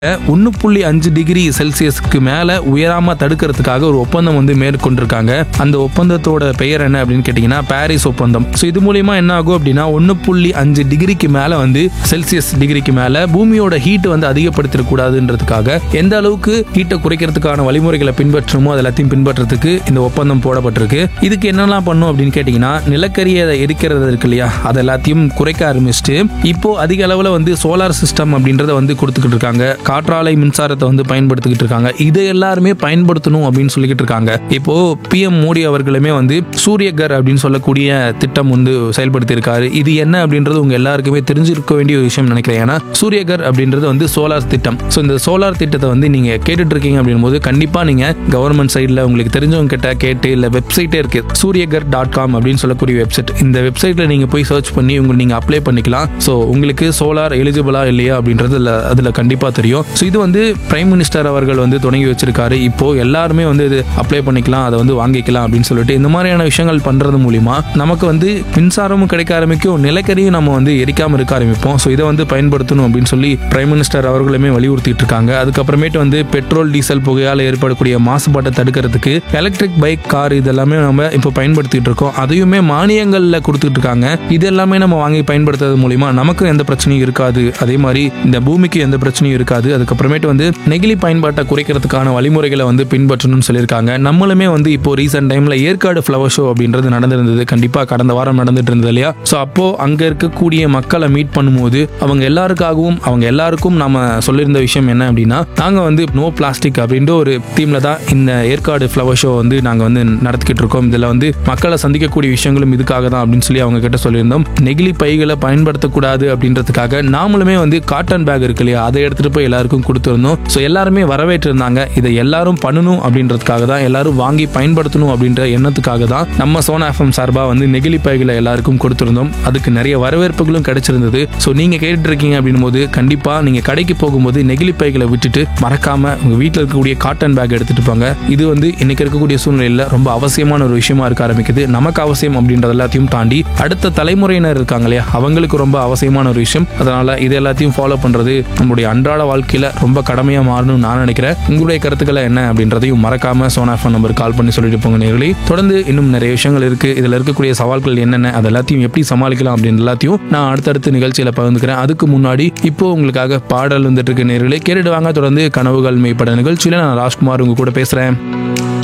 ஒன்று புள்ளி அஞ்சு டிகிரி செல்சியஸ்க்கு மேலே உயராம தடுக்கிறதுக்காக ஒரு ஒப்பந்தம் வந்து மேற்கொண்டிருக்காங்க அந்த ஒப்பந்தத்தோட பெயர் என்ன அப்படின்னு கேட்டிங்கன்னா பாரிஸ் ஒப்பந்தம் ஸோ இது மூலியமா என்ன ஆகும் அப்படின்னா ஒன்று புள்ளி அஞ்சு டிகிரிக்கு மேலே வந்து செல்சியஸ் டிகிரிக்கு மேலே பூமியோட ஹீட் வந்து அதிகப்படுத்திடக்கூடாதுன்றதுக்காக எந்த அளவுக்கு ஹீட்டை குறைக்கிறதுக்கான வழிமுறைகளை பின்பற்றணுமோ அது எல்லாத்தையும் பின்பற்றதுக்கு இந்த ஒப்பந்தம் போடப்பட்டிருக்கு இதுக்கு என்னெல்லாம் பண்ணும் அப்படின்னு கேட்டிங்கன்னா நிலக்கரியை எரிக்கிறது இருக்கு இல்லையா அது எல்லாத்தையும் குறைக்க ஆரம்பிச்சுட்டு இப்போ அதிக அளவில் வந்து சோலார் சிஸ்டம் அப்படின்றத வந்து கொடுத்துக்கிட்டு இருக்காங்க காற்றாலை மின்சாரத்தை வந்து பயன்படுத்திக்கிட்டு இருக்காங்க இது எல்லாருமே பயன்படுத்தணும் அப்படின்னு சொல்லிக்கிட்டு இருக்காங்க இப்போ பிஎம் மோடி அவர்களுமே வந்து சூரியகர் அப்படின்னு சொல்லக்கூடிய திட்டம் வந்து செயல்படுத்தி இருக்காரு இது என்ன அப்படின்றது உங்க எல்லாருக்குமே தெரிஞ்சிருக்க வேண்டிய ஒரு விஷயம் நினைக்கிறேன் ஏன்னா சூரியகர் அப்படின்றது வந்து சோலார் திட்டம் ஸோ இந்த சோலார் திட்டத்தை வந்து நீங்க கேட்டுட்டு இருக்கீங்க அப்படின் போது கண்டிப்பா நீங்க கவர்மெண்ட் சைடில் உங்களுக்கு தெரிஞ்சவங்க கிட்ட கேட்டு இல்ல வெப்சைட்டே இருக்கு சூரியகர் டாட் காம் அப்படின்னு சொல்லக்கூடிய வெப்சைட் இந்த வெப்சைட்ல நீங்க போய் சர்ச் பண்ணி உங்களுக்கு நீங்க அப்ளை பண்ணிக்கலாம் ஸோ உங்களுக்கு சோலார் எலிஜிபிளா இல்லையா அப்படின்றது அதுல- அதுல கண்டிப்பா தெரியும் ஸோ இது வந்து பிரைம் மினிஸ்டர் அவர்கள் வந்து தொடங்கி வச்சிருக்காரு இப்போ எல்லாருமே வந்து இது அப்ளை பண்ணிக்கலாம் அதை வந்து வாங்கிக்கலாம் அப்படின்னு சொல்லிட்டு இந்த மாதிரியான விஷயங்கள் பண்றது மூலியமா நமக்கு வந்து மின்சாரமும் கிடைக்க ஆரம்பிக்கும் நிலக்கரியும் நம்ம வந்து எரிக்காம இருக்க ஆரம்பிப்போம் ஸோ இதை வந்து பயன்படுத்தணும் அப்படின்னு சொல்லி பிரைம் மினிஸ்டர் அவர்களுமே வலியுறுத்திட்டு இருக்காங்க அதுக்கப்புறமேட்டு வந்து பெட்ரோல் டீசல் புகையால் ஏற்படக்கூடிய மாசுபாட்டை தடுக்கிறதுக்கு எலக்ட்ரிக் பைக் கார் இதெல்லாமே நம்ம இப்போ பயன்படுத்திட்டு இருக்கோம் அதையுமே மானியங்கள்ல கொடுத்துட்டு இருக்காங்க இது எல்லாமே நம்ம வாங்கி பயன்படுத்துறது மூலியமா நமக்கும் எந்த பிரச்சனையும் இருக்காது அதே மாதிரி இந்த பூமிக்கு எந்த பிரச்சனையும் இருக்காது அதுக்கப்புறமேட்டு வந்து நெகிழி பயன்பாட்டை குறைக்கிறதுக்கான வழிமுறைகளை வந்து பின்பற்றணும்னு சொல்லியிருக்காங்க நம்மளுமே வந்து இப்போ ரீசெண்ட் டைம்ல ஏற்காடு ஃப்ளவர் ஷோ அப்படின்றது நடந்திருந்தது கண்டிப்பா கடந்த வாரம் நடந்துட்டு இருந்தது இல்லையா ஸோ அப்போ அங்க இருக்கக்கூடிய மக்களை மீட் பண்ணும்போது அவங்க எல்லாருக்காகவும் அவங்க எல்லாருக்கும் நாம சொல்லியிருந்த விஷயம் என்ன அப்படின்னா நாங்க வந்து நோ பிளாஸ்டிக் அப்படின்ற ஒரு தீம்ல தான் இந்த ஏற்காடு ஃப்ளவர் ஷோ வந்து நாங்க வந்து நடத்திக்கிட்டு இருக்கோம் இதுல வந்து மக்களை சந்திக்கக்கூடிய விஷயங்களும் இதுக்காக தான் அப்படின்னு சொல்லி அவங்க கிட்ட சொல்லியிருந்தோம் நெகிழி பைகளை பயன்படுத்தக்கூடாது அப்படின்றதுக்காக நாமளுமே வந்து காட்டன் பேக் இருக்கு இல்லையா அதை எடுத்துட்டு போய் எல்லாருக்கும் கொடுத்துருந்தோம் ஸோ எல்லாருமே வரவேற்றிருந்தாங்க இதை எல்லாரும் பண்ணணும் அப்படின்றதுக்காக தான் எல்லாரும் வாங்கி பயன்படுத்தணும் அப்படின்ற எண்ணத்துக்காக தான் நம்ம சோனா எஃப்எம் சார்பா வந்து நெகிழி பைகளை எல்லாருக்கும் கொடுத்திருந்தோம் அதுக்கு நிறைய வரவேற்புகளும் கிடைச்சிருந்தது ஸோ நீங்க கேட்டுட்டு இருக்கீங்க அப்படின்னும் போது கண்டிப்பா நீங்க கடைக்கு போகும்போது நெகிழி பைகளை விட்டுட்டு மறக்காம உங்க வீட்டில் இருக்கக்கூடிய காட்டன் பேக் எடுத்துட்டு போங்க இது வந்து இன்னைக்கு இருக்கக்கூடிய சூழ்நிலையில ரொம்ப அவசியமான ஒரு விஷயமா இருக்க ஆரம்பிக்குது நமக்கு அவசியம் அப்படின்றது எல்லாத்தையும் தாண்டி அடுத்த தலைமுறையினர் இருக்காங்க இல்லையா அவங்களுக்கு ரொம்ப அவசியமான ஒரு விஷயம் அதனால இது எல்லாத்தையும் ஃபாலோ பண்றது நம்மளுடைய அன்றாட வாழ்க்கையில ரொம்ப கடமையா மாறணும்னு நான் நினைக்கிறேன் உங்களுடைய கருத்துக்களை என்ன அப்படின்றதையும் மறக்காம சோனா ஃபோன் நம்பர் கால் பண்ணி சொல்லிட்டு போங்க நேர்களே தொடர்ந்து இன்னும் நிறைய விஷயங்கள் இருக்கு இதுல இருக்கக்கூடிய சவால்கள் என்னென்ன அது எல்லாத்தையும் எப்படி சமாளிக்கலாம் அப்படின்னு எல்லாத்தையும் நான் அடுத்தடுத்த நிகழ்ச்சியில பகிர்ந்துக்கிறேன் அதுக்கு முன்னாடி இப்போ உங்களுக்காக பாடல் வந்துட்டு இருக்கு நேர்களே கேட்டுட்டு வாங்க தொடர்ந்து கனவுகள் மேம்பட நிகழ்ச்சியில நான் ராஜ்குமார் உங்க கூட பேசுறேன்